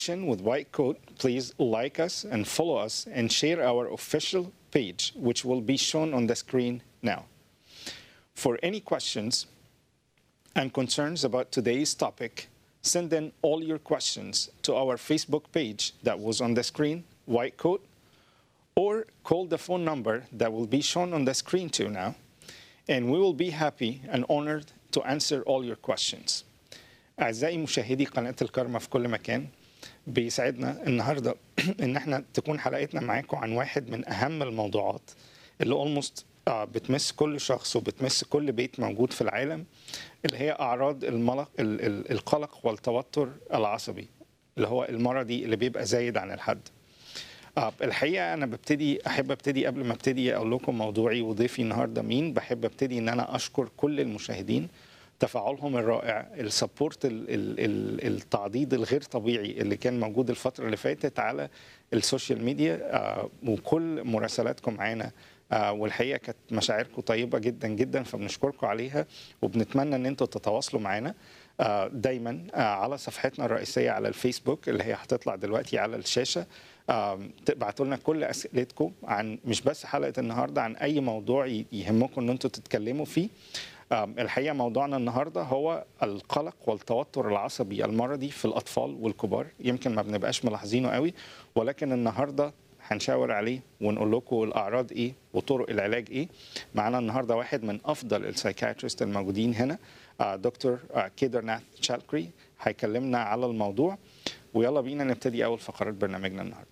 with White Coat, please like us and follow us and share our official page, which will be shown on the screen now. For any questions and concerns about today's topic, send in all your questions to our Facebook page that was on the screen, White Coat, or call the phone number that will be shown on the screen too now, and we will be happy and honored to answer all your questions. أعزائي مشاهدي قناة الكرمة في كل مكان بيسعدنا النهاردة إن احنا تكون حلقتنا معاكم عن واحد من أهم الموضوعات اللي اولموست بتمس كل شخص وبتمس كل بيت موجود في العالم اللي هي أعراض الملق ال- ال- القلق والتوتر العصبي اللي هو المرضي اللي بيبقى زايد عن الحد آه، الحقيقه انا ببتدي احب ابتدي قبل ما ابتدي اقول لكم موضوعي وضيفي النهارده مين بحب ابتدي ان انا اشكر كل المشاهدين تفاعلهم الرائع السبورت ال- ال- ال- التعضيد الغير طبيعي اللي كان موجود الفتره اللي فاتت على السوشيال ميديا آه، وكل مراسلاتكم معانا آه، والحقيقه كانت مشاعركم طيبه جدا جدا فبنشكركم عليها وبنتمنى ان انتم تتواصلوا معانا آه، دايما آه، على صفحتنا الرئيسيه على الفيسبوك اللي هي هتطلع دلوقتي على الشاشه آم، تبعتوا لنا كل اسئلتكم عن مش بس حلقه النهارده عن اي موضوع ي- يهمكم ان انتم تتكلموا فيه آم، الحقيقه موضوعنا النهارده هو القلق والتوتر العصبي المرضي في الاطفال والكبار يمكن ما بنبقاش ملاحظينه قوي ولكن النهارده هنشاور عليه ونقول لكم الاعراض ايه وطرق العلاج ايه معانا النهارده واحد من افضل السايكاتريست الموجودين هنا آه، دكتور آه، كيدر ناث تشالكري هيكلمنا على الموضوع ويلا بينا نبتدي اول فقرات برنامجنا النهارده